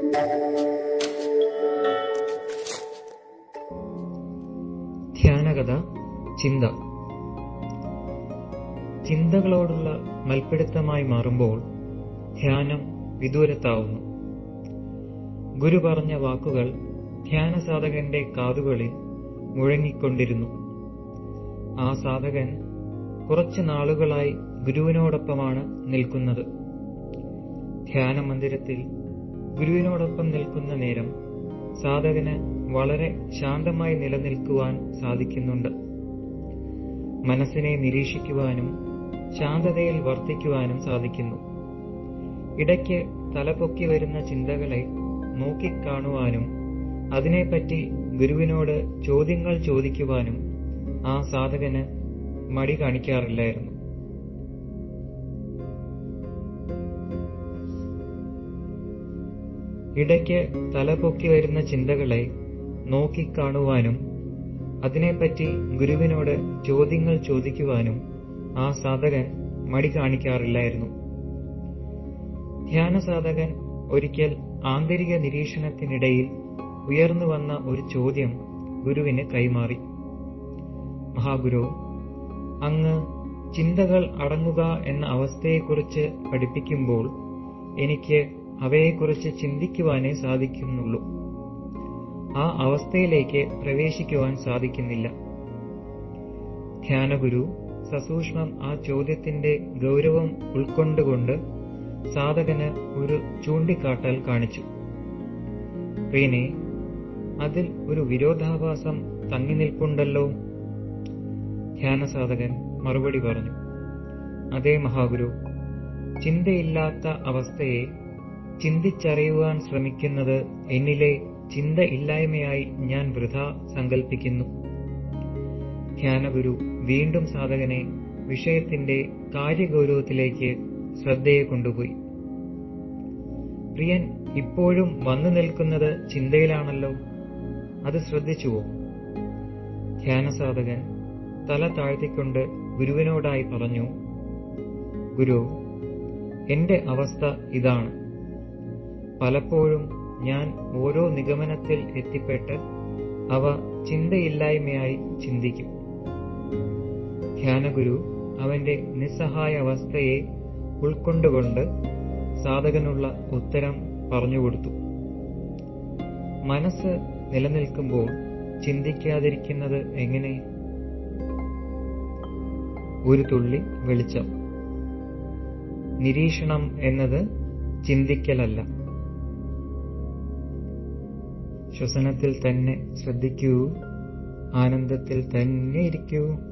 ധ്യാനകഥ ചിന്ത ചിന്തകളോടുള്ള മൽപ്പിടുത്തമായി മാറുമ്പോൾ ധ്യാനം വിദൂരത്താവുന്നു ഗുരു പറഞ്ഞ വാക്കുകൾ ധ്യാന സാധകന്റെ കാതുകളിൽ മുഴങ്ങിക്കൊണ്ടിരുന്നു ആ സാധകൻ കുറച്ചു നാളുകളായി ഗുരുവിനോടൊപ്പമാണ് നിൽക്കുന്നത് ധ്യാന മന്ദിരത്തിൽ ഗുരുവിനോടൊപ്പം നിൽക്കുന്ന നേരം സാധകന് വളരെ ശാന്തമായി നിലനിൽക്കുവാൻ സാധിക്കുന്നുണ്ട് മനസ്സിനെ നിരീക്ഷിക്കുവാനും ശാന്തതയിൽ വർത്തിക്കുവാനും സാധിക്കുന്നു ഇടയ്ക്ക് തലപൊക്കി വരുന്ന ചിന്തകളെ നോക്കിക്കാണുവാനും അതിനെപ്പറ്റി ഗുരുവിനോട് ചോദ്യങ്ങൾ ചോദിക്കുവാനും ആ സാധകന് മടി കാണിക്കാറില്ലായിരുന്നു ഇടയ്ക്ക് തലപൊക്കി വരുന്ന ചിന്തകളെ നോക്കിക്കാണുവാനും അതിനെപ്പറ്റി ഗുരുവിനോട് ചോദ്യങ്ങൾ ചോദിക്കുവാനും ആ സാധകൻ മടി കാണിക്കാറില്ലായിരുന്നു ധ്യാന സാധകൻ ഒരിക്കൽ ആന്തരിക നിരീക്ഷണത്തിനിടയിൽ ഉയർന്നു വന്ന ഒരു ചോദ്യം ഗുരുവിന് കൈമാറി മഹാഗുരു അങ്ങ് ചിന്തകൾ അടങ്ങുക എന്ന അവസ്ഥയെക്കുറിച്ച് പഠിപ്പിക്കുമ്പോൾ എനിക്ക് അവയെക്കുറിച്ച് ചിന്തിക്കുവാനേ സാധിക്കുന്നുള്ളൂ ആ അവസ്ഥയിലേക്ക് പ്രവേശിക്കുവാൻ സാധിക്കുന്നില്ല ധ്യാനഗുരു സസൂക്ഷ്മം ആ ചോദ്യത്തിന്റെ ഗൗരവം ഉൾക്കൊണ്ടുകൊണ്ട് സാധകന് ഒരു ചൂണ്ടിക്കാട്ടൽ കാണിച്ചു പ്രിയനെ അതിൽ ഒരു വിരോധാഭാസം തങ്ങി നിൽപ്പുണ്ടല്ലോ ധ്യാനസാധകൻ മറുപടി പറഞ്ഞു അതേ മഹാഗുരു ചിന്തയില്ലാത്ത അവസ്ഥയെ ചിന്തിച്ചറിയുവാൻ ശ്രമിക്കുന്നത് എന്നിലെ ചിന്ത ഇല്ലായ്മയായി ഞാൻ വൃഥ സങ്കൽപ്പിക്കുന്നു ധ്യാനഗുരു വീണ്ടും സാധകനെ വിഷയത്തിന്റെ കാര്യഗൗരവത്തിലേക്ക് ശ്രദ്ധയെ കൊണ്ടുപോയി പ്രിയൻ ഇപ്പോഴും വന്നു നിൽക്കുന്നത് ചിന്തയിലാണല്ലോ അത് ശ്രദ്ധിച്ചുവോ ധ്യാനസാധകൻ തല താഴ്ത്തിക്കൊണ്ട് ഗുരുവിനോടായി പറഞ്ഞു ഗുരു എന്റെ അവസ്ഥ ഇതാണ് പലപ്പോഴും ഞാൻ ഓരോ നിഗമനത്തിൽ എത്തിപ്പെട്ട് അവ ചിന്തയില്ലായ്മയായി ചിന്തിക്കും ധ്യാനഗുരു അവന്റെ നിസ്സഹായ അവസ്ഥയെ ഉൾക്കൊണ്ടുകൊണ്ട് സാധകനുള്ള ഉത്തരം പറഞ്ഞുകൊടുത്തു മനസ്സ് നിലനിൽക്കുമ്പോൾ ചിന്തിക്കാതിരിക്കുന്നത് എങ്ങനെ ഒരു തുള്ളി വെളിച്ചം നിരീക്ഷണം എന്നത് ചിന്തിക്കലല്ല ശ്വസനത്തിൽ തന്നെ ശ്രദ്ധിക്കൂ ആനന്ദത്തിൽ തന്നെ ഇരിക്കൂ